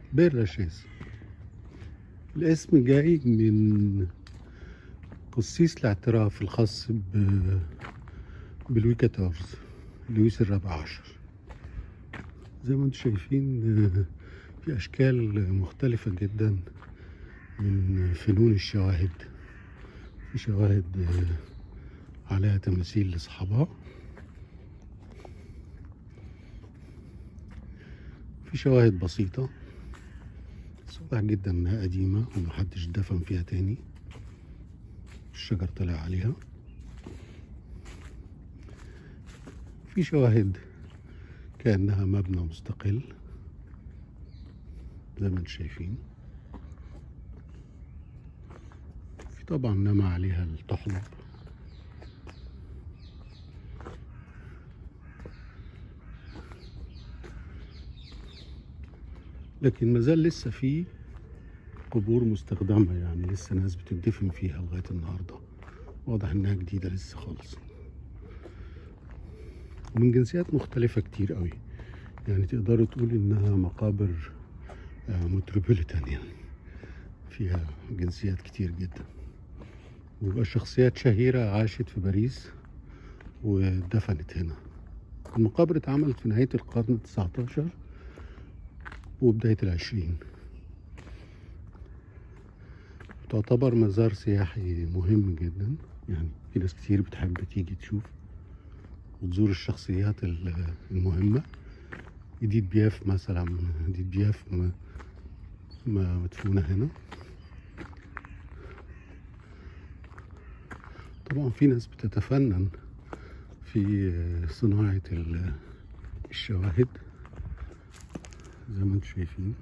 بير لاشيز الاسم جاي من قسيس الاعتراف الخاص ب بلوي كاتورز لويس الرابع عشر زي ما انتم شايفين آه، في أشكال مختلفة جدا من فنون الشواهد في شواهد آه، عليها تماثيل لأصحابها في شواهد بسيطة بس واضح جدا إنها قديمة ومحدش دفن فيها تاني الشجر طلع عليها في شواهد كأنها مبنى مستقل زي ما انتم شايفين في طبعا نما عليها التحلب لكن مازال لسه في قبور مستخدمة يعني لسه ناس بتدفن فيها لغاية النهاردة واضح انها جديدة لسه خالص ومن جنسيات مختلفة كتير قوي يعني تقدروا تقول انها مقابر متروبوليتان يعني فيها جنسيات كتير جدا ويبقى شخصيات شهيرة عاشت في باريس ودفنت هنا المقابر اتعملت في نهاية القرن التسعة عشر وبداية العشرين تعتبر مزار سياحي مهم جدا يعني في ناس كتير بتحب تيجي تشوف وتزور الشخصيات ال- المهمة إديت بياف مثلا إديت بياف م- م- مدفونة هنا طبعا في ناس بتتفنن في صناعة ال- الشواهد زي ما انتم شايفين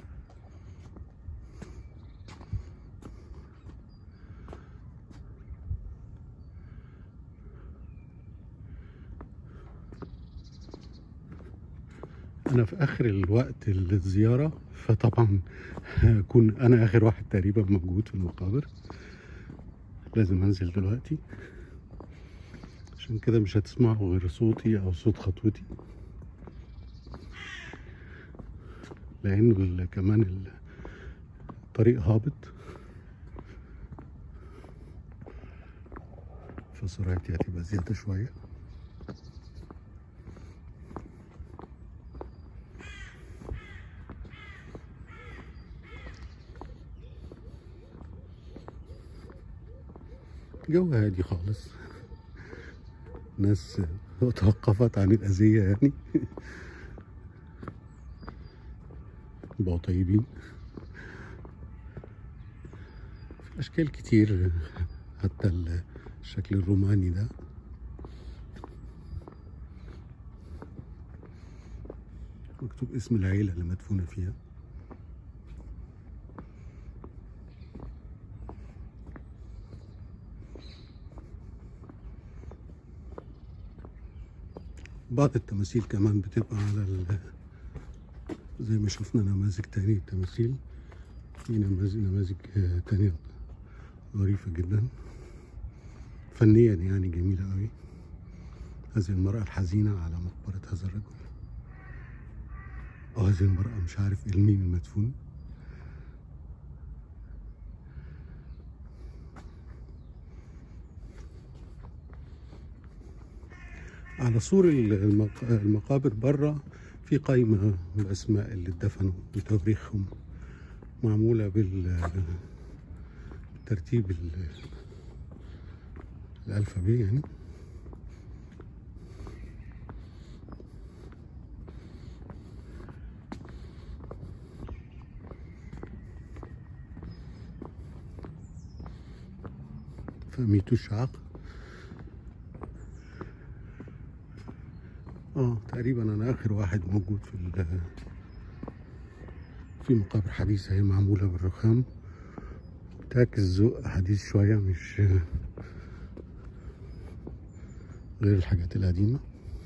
انا في اخر الوقت الزياره فطبعا اكون انا اخر واحد تقريبا موجود في المقابر لازم انزل دلوقتي عشان كده مش هتسمعوا غير صوتي او صوت خطوتي لان ال- كمان ال- الطريق هابط فسرعتي هتبقى زيادة شوية جو هادي خالص ناس توقفت عن الأذية يعني بقوا طيبين في أشكال كتير حتى ال- الشكل الروماني ده مكتوب اسم العيلة اللي مدفونة فيها بعض التماثيل كمان بتبقى على ال- زي ما شفنا نماذج تاني التماثيل في نماذج نماذج آه، تانية ظريفة جدا فنيا يعني جميلة قوي هذه المرأة الحزينة على مقبرة هذا الرجل وهذه المرأة مش عارف مين المدفون على سور المق- المقابر بره في قائمة بأسماء اللي اتدفنوا بتواريخهم معمولة بال بالترتيب ال- الألفابي يعني فميتو الشعق اه تقريبا انا اخر واحد موجود في ال في مقابر حديثة هي معمولة بالرخام تعكس ذوق حديث شوية مش غير الحاجات القديمة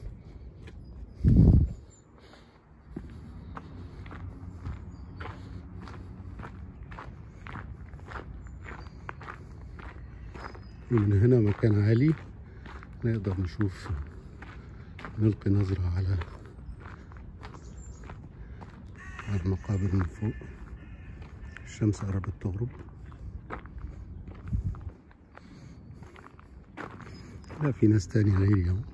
ومن هنا مكان عالي نقدر نشوف نلقي نظرة على على المقابر من فوق الشمس قربت تغرب لا في ناس تاني غيري اهو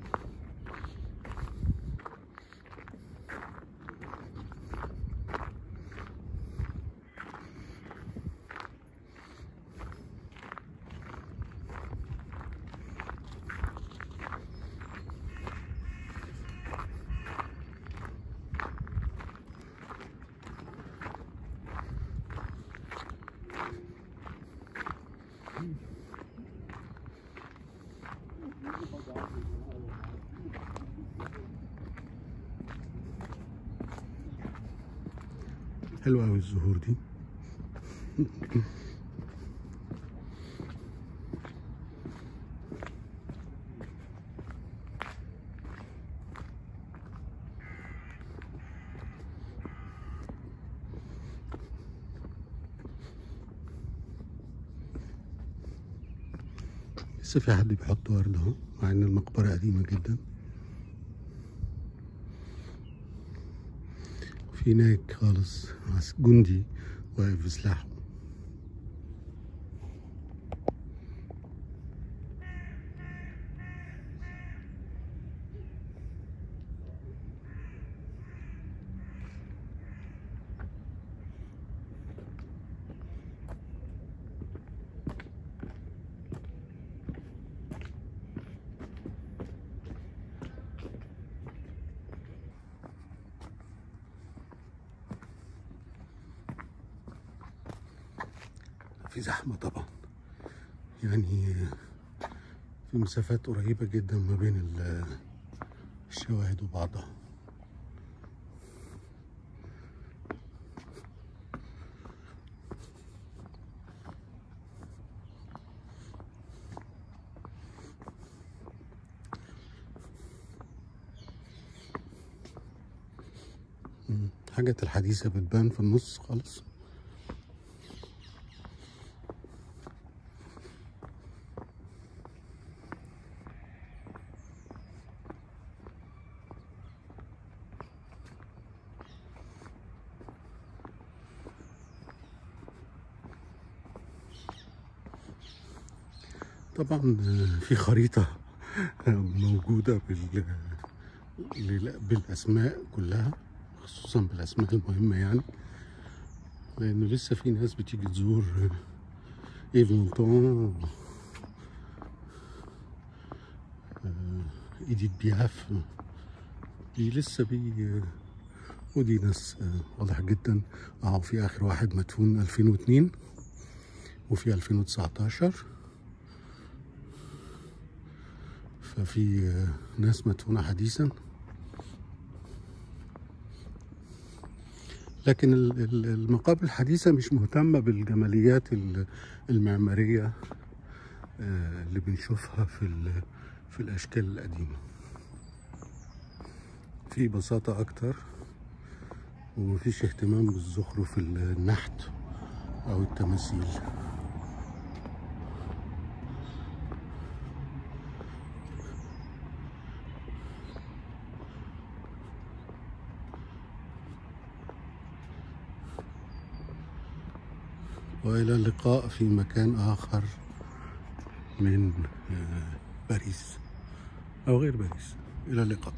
حلوة أوي الزهور دي لسه في حد بيحط ورد اهو مع ان المقبرة قديمة جدا في هناك خالص عس- جندي واقف بسلاحه في زحمة طبعا يعني في مسافات قريبة جدا ما بين ال- الشواهد وبعضها مم. الحاجات الحديثة بتبان في النص خالص طبعا آه، في خريطة آه، موجودة بال لل- بالأسماء كلها خصوصا بالأسماء المهمة يعني لأنه لسه في ناس بتيجي تزور آه، إيف مونتون آه، إيديت بياف دي لسه بي آه، ودي ناس آه، واضح جدا اه في آخر واحد مدفون 2002 وفي 2019 ففي آه، ناس مدفونة حديثا لكن ال- ال- المقابر الحديثة مش مهتمة بالجماليات ال- المعمارية آه، اللي بنشوفها في ال- في الأشكال القديمة في بساطة أكتر ومفيش اهتمام بالزخرف النحت أو التماثيل وإلى اللقاء في مكان آخر من آه، باريس أو غير باريس إلى اللقاء